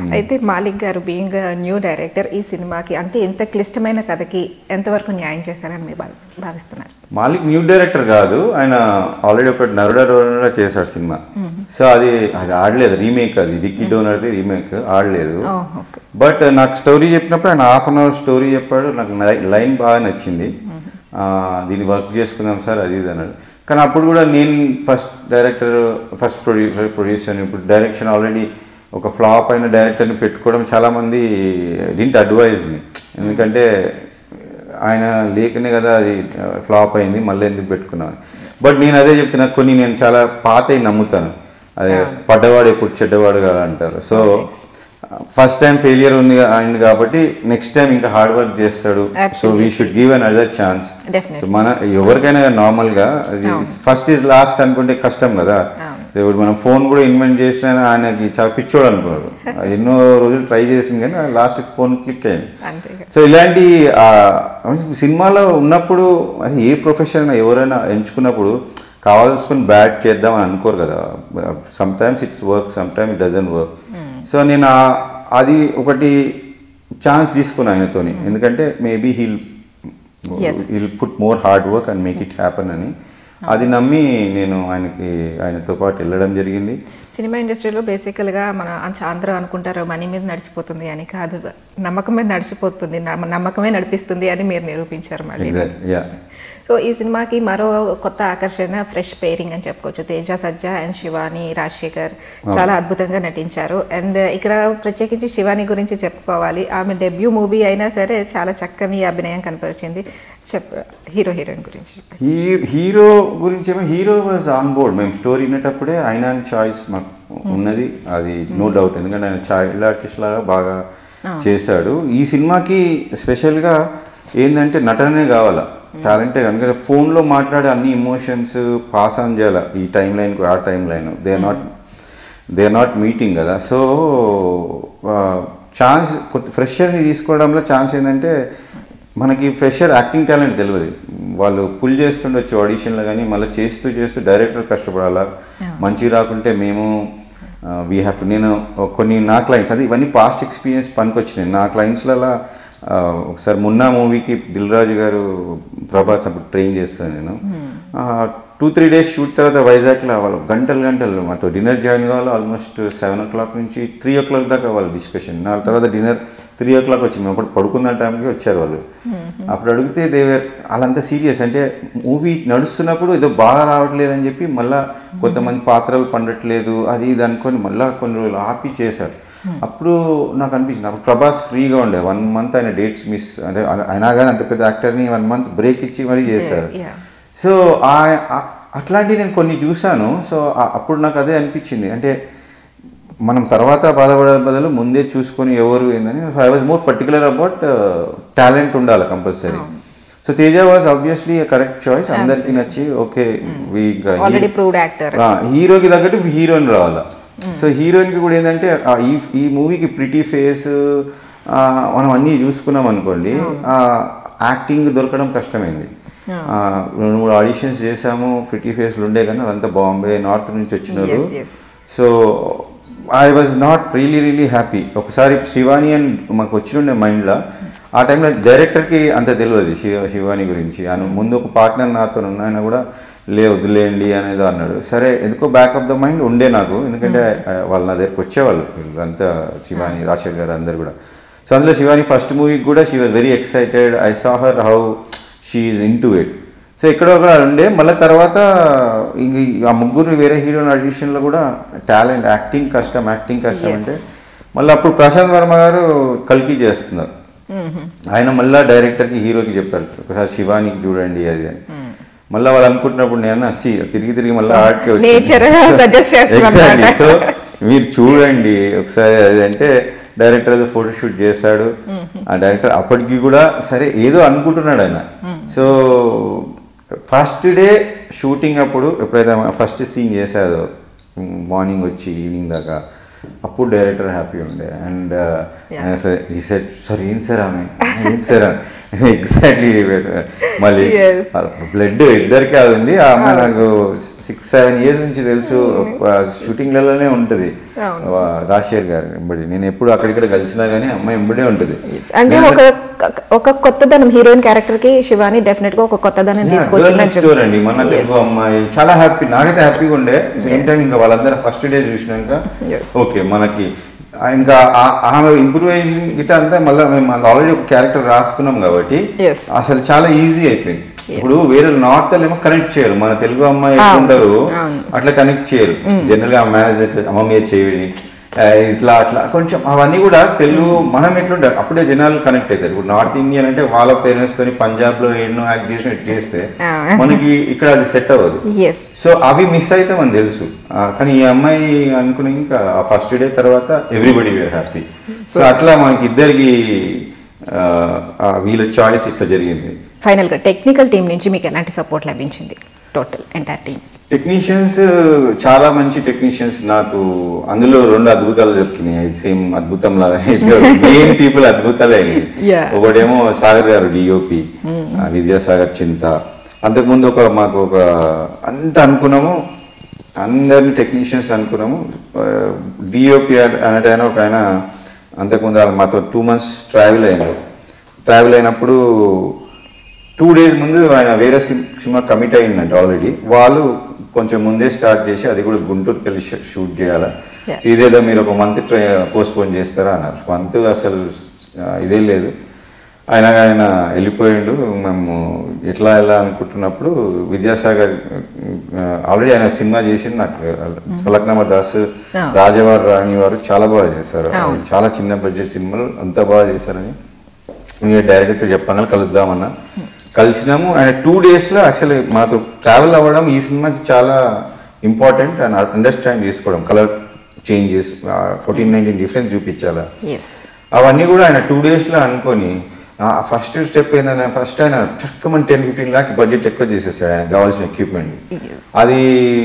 అయితే మాలిక్ గారు being new director ఈ సినిమాకి అంటే ఇంత క్లిష్టమైన కథకి ఎంతవరకు న్యాయం చేశారని మీరు భావి- భావిస్తున్నారు మాలిక్ న్యూ డైరెక్టర్ కాదు ఆయన ఆల్రెడీ ఒకటి నరుడా డోనర్ చేశాడు సినిమా సో అది అది ఆడలేదు రీమేక్ అది విక్కీ డోనర్ది రీమేక్ ఆడలేదు ఓహ్, ఓకే బట్ నాకు స్టోరీ చెప్పినప్పుడు ఆయన హాఫ్ అన్ అవర్ స్టోరీ చెప్పాడు నాకు లై- లైన్ బాగా నచ్చింది ఆ, దీన్ని వర్క్ చేసుకుందాం సార్ అది ఇది అన్నాడు కానీ అప్పుడు కూడా నేను first director first producer producer ఇప్పుడు డైరెక్షన్ ఆల్రెడీ ఒక ఫ్లాప్ అయిన డైరెక్టర్ని పెట్టుకోవడం చాలామంది డింట్ అడ్వైజ్ మీ ఎందుకంటే ఆయన లేకనే కదా అది ఫ్లాప్ అయింది మళ్ళీ ఎందుకు పెట్టుకున్నాను బట్ నేను అదే చెప్తున్నా కొన్ని నేను చాలా పాతవి నమ్ముతాను అదే పడ్డవాడు ఎప్పుడు చెడ్డవాడు కదా అంటారు సో ఫస్ట్ టైం ఫెయిలియర్ ఉంది అయింది కాబట్టి నెక్స్ట్ టైం ఇంకా హార్డ్ వర్క్ చేస్తాడు so we should give another chance Definitely. మన ఎవరికైనా నార్మల్గా అది ఫస్ట్ ఈజ్ లాస్ట్ అనుకుంటే కష్టం కదా సో ఇప్పుడు మనం ఫోన్ కూడా ఇన్వెంట్ చేసిన ఆయనకి చాలా పిచ్చోడు అనుకున్నారు ఎన్నో రోజులు ట్రై చేసింది కానీ లాస్ట్ ఫోన్ క్లిక్ అయింది అంతేగా సో ఇలాంటి ఆ, సినిమాలో ఉన్నప్పుడు అది ఏ ప్రొఫెషన్ ఎవరైనా ఎంచుకున్నప్పుడు కావాల్సుకుని బ్యాట్ చేద్దాం అని అనుకోరు కదా sometimes it's work some time it doesn't work so నేను ఆ- అది ఒకటి ఛాన్స్ తీసుకున్నాను ఆయనతోని ఎందుకంటే maybe he'll Yes. Will put more hard work and make it happen అని అది నమ్మి నేను ఆయనకి ఆయనతో పాటు వెళ్ళడం జరిగింది సినిమా ఇండస్ట్రీలో బేసికల్గా మన అంచ- అందరూ అనుకుంటారు మనీ మీద నడిచిపోతుంది అని కాదు నమ్మకం మీద నడిచిపోతుంది నమ్మ- నమ్మకమే నడిపిస్తుంది అని మీరు నిరూపించారు మళ్ళీ ఎగ్జాక్ట్ యా సో ఈ సినిమాకి మరో కొత్త ఆకర్షణ ఫ్రెష్ పేరింగ్ అని చెప్పుకోవచ్చు తేజ సజ్జా అండ్ శివాని రాజశేఖర్ చాలా అద్భుతంగా నటించారు అండ్ ఇక్కడ ప్రత్యేకించి శివాని గురించి చెప్పుకోవాలి ఆమె డెబ్యూ మూవీ అయినా సరే చాలా చక్కని అభినయం కనపరిచింది చెప్ హీరో హీరోయిన్ గురించి హీ హీరో గురించి ఏమో హీరో వాజ్ ఆన్ బోర్డ్ మేము స్టోరీ వినేటప్పుడే ఆయన చాయిస్ మాకు ఉన్నది అది నో డౌట్ ఎందుకంటే ఆయన చైల్డ్ ఆర్టిస్ట్ లాగా బాగా చేశాడు ఈ సినిమాకి స్పెషల్గా ఏంటంటే నటనే కావాలా టాలెంటే కనుక ఫోన్లో మాట్లాడే అన్ని ఇమోషన్స్ పాస్ ఆన్ చేయాలి ఈ టైం లైన్కు ఆ timeline they are not they are not meeting కదా సో ఛాన్స్ కొత్త ఫ్రెషర్ని తీసుకోవడంలో ఛాన్స్ ఏంటంటే మనకి ఫ్రెషర్ యాక్టింగ్ టాలెంట్ తెలియదు వాళ్ళు పుల్ చేస్తుండొచ్చు ఆడిషన్లో కానీ మళ్ళీ చేస్తూ చేస్తూ డైరెక్టర్ కష్టపడాలా మంచి రాకుంటే మేము వీ హ్యావ్ నేను కొన్ని నా క్లయింట్స్ అది ఇవన్నీ పాస్ట్ ఎక్స్పీరియన్స్ పనికొచ్చినాయి నా క్లయింట్స్లలో ఒకసారి మున్నా మూవీకి దిల్ రాజు గారు ప్రభాస్ అప్పుడు ట్రైన్ చేస్తాను నేను టూ త్రీ డేస్ షూట్ తర్వాత వైజాగ్లో వాళ్ళు గంటలు గంటలు మాతో డిన్నర్ జాయిన్ కావాలి ఆల్మోస్ట్ సెవెన్ ఓ క్లాక్ నుంచి త్రీ ఓ క్లాక్ దాకా వాళ్ళ డిస్కషన్ నా తర్వాత డిన్నర్ త్రీ ఓ క్లాక్ వచ్చింది మేము అప్పుడు పడుకున్న టైంకి వచ్చారు వాళ్ళు అప్పుడు అడిగితే దేవర్ వాళ్ళంతా సీరియస్ అంటే మూవీ నడుస్తున్నప్పుడు ఏదో బాగా రావట్లేదు అని చెప్పి మళ్ళీ కొంతమంది పాత్రలు పండట్లేదు అది ఇది అనుకొని మళ్ళీ కొన్ని రోజులు ఆపి చేశారు అప్పుడు నాకు అనిపించింది అప్పుడు ప్రభాస్ ఫ్రీగా ఉండే వన్ మంత్ ఆయన డేట్స్ మిస్ అంటే అయినా కానీ అంత పెద్ద యాక్టర్ని వన్ మంత్ బ్రేక్ ఇచ్చి మరీ చేశారు Yeah. సో ఆ- ఆ- అట్లాంటివి నేను కొన్ని చూశాను సో ఆ- అప్పుడు నాకు అదే అనిపించింది అంటే మనం తర్వాత బాధపడే బదులు ముందే చూసుకొని ఎవరు ఏందని so I was more particular about talent ఉండాలి compulsory so Teja was obviously correct choice అందరికీ నచ్చి okay we already proved actor హీరోకి తగ్గట్టు హీరోయిన్ రావాలా సో హీరోయిన్కి కూడా ఏంటంటే ఆ ఈ ఈ మూవీకి ప్రిటీ ఫేస్ మనం అన్నీ చూసుకున్నాం అనుకోండి యాక్టింగ్ దొరకడం కష్టమైంది ఆ, రెండు మూడు ఆడిషన్స్ చేసాము ప్రిటీ ఫేస్లు ఉండే కానీ అదంతా బాంబే నార్త్ నుంచి వచ్చినారు Yes, yes. So I was not really really happy ఒకసారి శివాని అని మాకు వచ్చినుండే మైండ్లో ఆ టైంలో డైరెక్టర్కి అంత తెలియదు శివ శివాని గురించి ఆయన ముందు ఒక పార్ట్నర్ నాతో ఉన్న ఆయన కూడా లే వదిలేయండి అనేది అన్నాడు సరే ఎందుకో బ్యాక్ ఆఫ్ ద మైండ్ ఉండే నాకు ఎందుకంటే ఆ, వాళ్ళు నా దగ్గరికి వచ్చేవాళ్ళు వీళ్ళంతా శివాని రాజశేఖర్ గారు అందరు కూడా సో అందులో శివాని ఫస్ట్ మూవీకి కూడా she was very excited I saw her how she is into it so ఎక్కడో ఒక ఉండే మళ్ళీ తర్వాత ఇంక ఈ ఆ ముగ్గురు వేరే హీరో ఆడిషన్లో కూడా టాలెంట్ యాక్టింగ్ కష్టం యాక్టింగ్ కష్టం Yes. అంటే మళ్ళీ అప్పుడు ప్రశాంత్ వర్మ గారు కల్కి చేస్తున్నారు ఆయన మళ్ళీ డైరెక్టర్కి హీరోకి చెప్పారు ఒకసారి శివానికి చూడండి అది అని మళ్ళీ వాళ్ళు అనుకుంటున్నప్పుడు నేను సి తిరిగి తిరిగి మళ్ళీ ఆర్ట్కి Nature suggest చేస్తుంది ఎగ్జాక్ట్లీ అన్నమాట. సో మీరు చూడండి ఒకసారి అది అంటే డైరెక్టర్ ఏదో ఫోటో షూట్ చేశాడు ఆ డైరెక్టర్ అప్పటికి కూడా సరే ఏదో అనుకుంటున్నాడు ఆయన సో ఫస్ట్ డే షూటింగ్ అప్పుడు ఎప్పుడైతే ఫస్ట్ సీన్ చేశాదో మార్నింగ్ వచ్చి ఈవినింగ్ దాకా అప్పుడు డైరెక్టర్ హ్యాపీ ఉండే అండ్ Yeah. ఈ సెట్ సార్ ఏం సార్ ఆమె ఏం సార్ అని ఎగ్జాక్ట్లీ మళ్ళీ Yes. బ్లడ్ ఇద్దరికి అది ఉంది ఆ అమ్మాయి నాకు సిక్స్ సెవెన్ ఇయర్స్ నుంచి తెలుసు షూటింగ్లలోనే ఉంటుంది అవును. రాజశేఖర్ గారు ఎంబడి నేను ఎప్పుడు అక్కడిక్కడ కలిసినా కానీ అమ్మాయి ఎంబడే ఉంటుంది అంటే ఒక ఒక కొత్తదనం హీరోయిన్ క్యారెక్టర్ కి శివాని డెఫినెట్ గా ఒక కొత్తదనం తీసుకొచ్చిందని స్టోర్ అండి మన తెలుగు అమ్మాయి చాలా హ్యాపీ నాకైతే హ్యాపీగా ఉండే సేమ్ టైం ఇంకా వాళ్ళందరూ ఫస్ట్ డే చూసినాక Yes. ఓకే మనకి ఆ ఇంకా ఆ- ఆమె ఇంప్రూవైజేషన్ గిట్ట అంతా మళ్ళీ మేము ఆల్రెడీ ఒక క్యారెక్టర్ రాసుకున్నాం కాబట్టి Yes. అసలు చాలా ఈజీ అయిపోయింది ఇప్పుడు వేరే నార్త్ ఏమో కనెక్ట్ చేయరు మన తెలుగు అమ్మాయి అవును, ఎట్లుంటారు అవును. అట్లా కనెక్ట్ చేయరు జనరల్ గా మేనేజర్ అమ్మమ్మ చేయడి ఇట్లా అట్లా కొంచెం అవన్నీ కూడా తెలుగు మనం ఎట్లుంటారు అప్పుడే జనాలు కనెక్ట్ అవుతారు ఇప్పుడు నార్త్ ఇండియన్ అంటే వాళ్ళ పేరెంట్స్ తోని పంజాబ్ లో ఎన్నో యాక్ట్ చేసిన ఇట్లా చేస్తే ఆ. మనకి ఇక్కడ అది సెట్ అవ్వదు ఎస్ సో అవి మిస్ అయితే మనకు తెలుసు ఆ, కానీ ఈ అమ్మాయి అనుకుని ఇంకా ఫస్ట్ డే తర్వాత ఎవ్రీబడి వేర్ హ్యాపీ సో అట్లా మనకి ఇద్దరికి ఆ, ఆ వీళ్ళ చాయిస్ ఇట్లా జరిగింది ఫైనల్ గా టెక్నికల్ టీం నుంచి మీకు ఎలాంటి సపోర్ట్ లభించింది టోటల్ ఎంటైర్ టీం టెక్నీషియన్స్ చాలా మంచి టెక్నీషియన్స్ నాకు అందులో రెండు అద్భుతాలు దొరికినాయి సేమ్ అద్భుతం లాగా మెయిన్ పీపుల్ అద్భుతాలే Yeah. ఒకటేమో సాగర్ గారు డిఓపి విద్యాసాగర్ చింత అంతకుముందు ఒక మాకు ఒక అంత అనుకున్నాము అందరిని టెక్నీషియన్స్ అనుకున్నాము డిఓపి అనేటైనా ఒక ఆయన అంతకుముందు ఆయన మాతో టూ మంత్స్ ట్రావెల్ అయినారు ట్రావెల్ అయినప్పుడు టూ డేస్ ముందు ఆయన వేరే సిమ్- సినిమా కమిట్ అయ్యిందంట ఆల్రెడీ వాళ్ళు కొంచెం ముందే స్టార్ట్ చేసి అది కూడా గుంటూరుకి వెళ్ళి షూ- షూట్ చేయాలా Yeah. ఇదేదో మీరు ఒక మంత్ పోస్ట్పోన్ చేస్తారా అన్నారు మంత్ అసలు ఆ, ఇదే లేదు ఆయన ఆయన వెళ్ళిపోయిండు మేము ఎట్లా ఎలా అనుకుంటున్నప్పుడు విద్యాసాగర్ ఆల్రెడీ ఆయన సినిమా చేసింది నాకు ఫలక్నామా దాస్ Ah. రాజవారు రాణి వారు చాలా బాగా చేశారు అవును. చాలా చిన్న బడ్జెట్ సినిమాలు అంత బాగా చేశారని మీరు డైరెక్టర్ చెప్పగానే కలుద్దామన్నా కలిసినాము ఆయన టూ డేస్లో యాక్చువల్లీ మాతో ట్రావెల్ అవ్వడం ఈ సినిమాకి చాలా ఇంపార్టెంట్ అండ్ అండర్స్టాండ్ చేసుకోవడం colour changes fourteen nineteen difference చూపించాలా ఎస్ అవన్నీ కూడా ఆయన టూ డేస్లో అనుకొని ఫస్ట్ స్టెప్ ఏంటంటే ఫస్ట్ ఆయన టక్కమని టెన్ ఫిఫ్టీన్ ల్యాక్స్ బడ్జెట్ ఎక్కువ చేసేసాడు ఆయన కావాల్సిన ఎక్విప్మెంట్ Yes. అది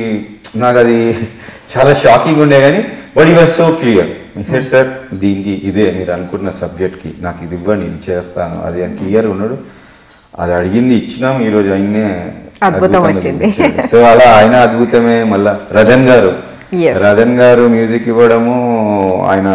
నాకు అది చాలా షాకింగ్ ఉండే కానీ బట్ ఈ was so clear set sir దీనికి ఇదే మీరు అనుకున్న సబ్జెక్ట్కి నాకు ఇది ఇవ్వండి ఇది చేస్తాను అది అని క్లియర్ ఉన్నాడు అది అడిగింది ఇచ్చినాం ఈరోజు ఆయన్నే అద్భుతం వచ్చింది. సో అలా ఆయన అద్భుతమే మళ్ళా రజన్ గారు Yes. రజన్ గారు మ్యూజిక్ ఇవ్వడము ఆయన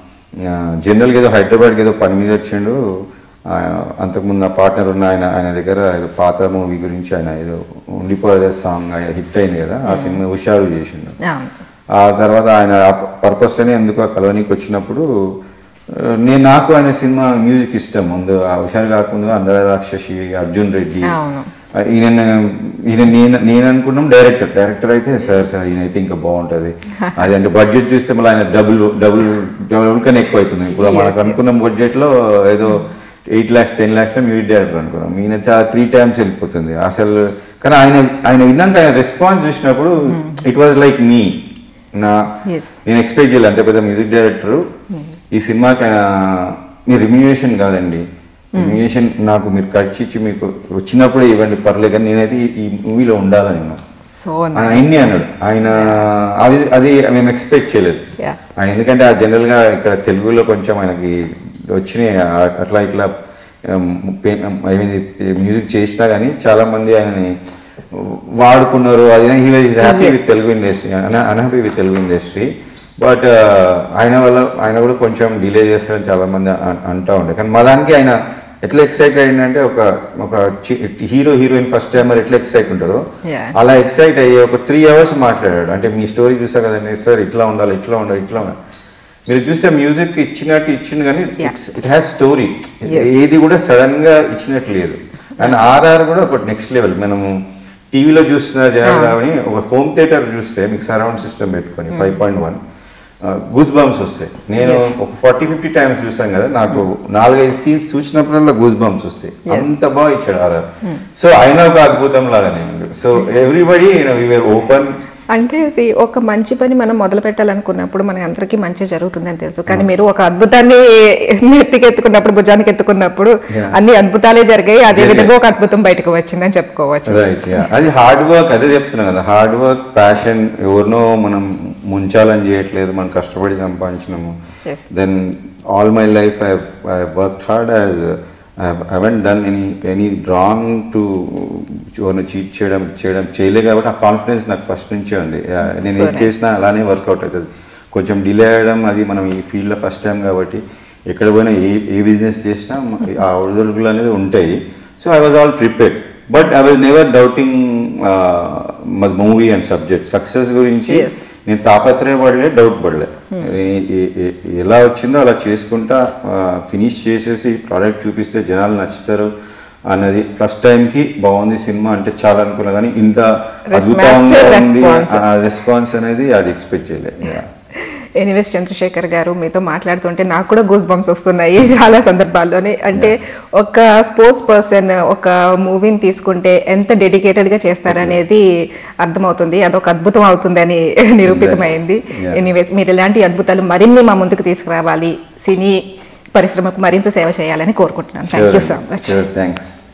ఆ, జనరల్గా ఏదో హైదరాబాద్కి ఏదో పని మీద వచ్చిండు ఆ, అంతకుముందు నా పార్ట్నర్ ఉన్న ఆయన ఆయన దగ్గర ఏదో పాత మూవీ గురించి ఆయన ఏదో ఉండిపోయే సాంగ్ హిట్ అయింది కదా ఆ సినిమా హుషారు చేసిండు అవును ఆ తర్వాత ఆయన పర్పస్లోనే ఎందుకు ఆ కలవనీకి వచ్చినప్పుడు ఆ, నేను నాకు ఆయన సినిమా మ్యూజిక్ ఇష్టం ముందు ఆ హుషారు కాకుండా అందర రాక్షసి అర్జున్ రెడ్డి అవును. ఆ, ఈయన ఈయన నేను నేను అనుకున్నాం డైరెక్టర్ డైరెక్టర్ అయితే సార్ సార్ ఈయన అయితే ఇంకా బాగుంటుంది అది అంటే బడ్జెట్ చూస్తే మళ్ళీ ఆయన డబుల్ డబుల్ డబుల్ కన్నా ఎక్కువ అవుతుంది ఇప్పుడు మనకు అనుకున్న బడ్జెట్లో ఏదో eight lakhs ten lakhs music director అనుకున్నాం ఈయన చాలా త్రీ టైమ్స్ వెళ్ళిపోతుంది అసలు కానీ ఆయన ఆయన విన్నాక ఆయన రెస్పాన్స్ చూసినప్పుడు ఇట్ వాజ్ లైక్ మీ నా ఎస్ నేను ఎక్స్పెక్ట్ చేయలేదు అంత పెద్ద మ్యూజిక్ డైరెక్టర్ ఈ సినిమాకి ఆయన మీ రిమ్యూనేషన్ కాదండి రిమ్యూనేషన్ నాకు మీరు ఖర్చు ఇచ్చి మీకు వచ్చినప్పుడే ఇవ్వండి పర్లేదు కానీ నేనైతే ఈ- ఈ మూవీలో ఉండాలని నేను సో ఆయన ఆయన్ని అన్నాడు ఆయన అది అది మేము ఎక్స్పెక్ట్ చేయలేదు Yeah. ఆయన ఎందుకంటే ఆ జనరల్గా ఇక్కడ తెలుగులో కొంచెం ఆయనకి వచ్చినాయి ఆ- అట్లా ఇట్లా మ్యూజిక్ చేసినా కానీ చాలా మంది ఆయనని వాడుకున్నారు అది he was happy Yes. With Telugu industry unhappy with Telugu industry but ఆయన వల్ల ఆయన కూడా కొంచెం డిలే చేస్తారని చాలా మంది అన్- అంటా ఉండే కానీ మా దానికి ఆయన ఎట్లా ఎక్సైట్ అయ్యిందంటే ఒక ఒక హీరో హీరోయిన్ ఫస్ట్ టైమర్ ఎట్లా ఎక్సైట్ ఉంటారో Yeah. అలా ఎక్సైట్ అయ్యి ఒక త్రీ అవర్స్ మాట్లాడాడు అంటే మీ స్టోరీ చూసా కదండి సార్ ఇట్లా ఉండాలి ఇట్లా ఉండాలి ఇట్లా ఉండాలి మీరు చూస్తే మ్యూజిక్ ఇచ్చినట్టు ఇచ్చింది కానీ Yeah. It has story Yes. ఏది కూడా సడన్ గా ఇచ్చినట్టు లేదు అండ్ ఆర్ఆర్ కూడా ఒక నెక్స్ట్ లెవెల్ మనము టీవీలో చూస్తున్న జనాలు కానీ ఒక హోమ్ థియేటర్ చూస్తే మీకు సరౌండ్ సిస్టమ్ పెట్టుకొని five point one goosebumps వస్తాయి నేను Yes. ఒక ఫార్టీ ఫిఫ్టీ టైమ్స్ చూసాను కదా నాకు నాలుగైదు సీన్స్ చూసినప్పుడల్లా గూస్ బంప్స్ వస్తాయి Yes. అంత బాగా ఇచ్చాడు ఆర్ఆర్ సో ఆయన ఒక అద్భుతం లాగానే సో ఎవ్రీబడి వీఆర్ ఓపెన్ అంటే see, ఒక మంచి పని మనం మొదలు పెట్టాలనుకున్నప్పుడు మనకి అందరికీ మంచి జరుగుతుందని తెలుసు కానీ మీరు ఒక అద్భుతాన్ని నెత్తికి ఎత్తుకున్నప్పుడు భుజానికి ఎత్తుకున్నప్పుడు Yeah. అన్ని అద్భుతాలే జరిగాయి అదే జరిగాయి. విధంగా ఒక అద్భుతం బయటకు వచ్చిందని చెప్పుకోవచ్చు రైట్ అది హార్డ్ వర్క్ అదే చెప్తున్నా కదా హార్డ్ వర్క్ ప్యాషన్ ఎవరినో మనం ముంచాలని చేయట్లేదు మనం కష్టపడి సంపాదించినాము Yes. Then all my life I I work hard as I haven't done any any wrong to ఎవరిని చీట్ చేయడం చేయడం చేయలే కాబట్టి ఆ కాన్ఫిడెన్స్ నాకు ఫస్ట్ నుంచే ఉంది ఆ, నేను ఏది చేసినా అలానే వర్కౌట్ అవుతుంది కొంచెం డిలే అయ్యడం అది మనం ఈ ఫీల్డ్లో ఫస్ట్ టైం కాబట్టి ఎక్కడ పోయినా ఏ ఏ బిజినెస్ చేసినా మ- ఆ ఒడిదుడుకులు అనేది ఉంటాయి so I was all prepared but I was never doubting movie and subject success గురించి Yes. నేను తాపత్రయపడలే డౌట్ పడలే ఏ- ఏ- ఏ- ఎలా వచ్చిందో అలా చేసుకుంటా ఫినిష్ చేసేసి ప్రోడక్ట్ చూపిస్తే జనాలు నచ్చుతారు అన్నది ఫస్ట్ టైంకి బాగుంది సినిమా అంటే చాలా అనుకున్నా కానీ ఇంత అద్భుతంగా massive ఉంది response. రెస్పాన్స్ అనేది అది ఎక్స్పెక్ట్ చేయలేదు Yeah. ఎనీవేస్ చంద్రశేఖర్ గారు మీతో మాట్లాడుతుంటే నాకు కూడా గూస్ బంప్స్ వస్తున్నాయి చాలా సందర్భాల్లోనే అంటే ఒక స్పోర్ట్స్ పర్సన్ ఒక మూవీని తీసుకుంటే ఎంత డెడికేటెడ్ గా చేస్తారనేది అర్థమవుతుంది అదొక అద్భుతం అవుతుందని నిరూపితమైంది Yeah. ఎనీవేస్ మీరు ఇలాంటి అద్భుతాలు మరిన్ని మా ముందుకు తీసుకురావాలి సినీ పరిశ్రమకు మరింత సేవ చేయాలని కోరుకుంటున్నాను thank you so much Sure, thanks.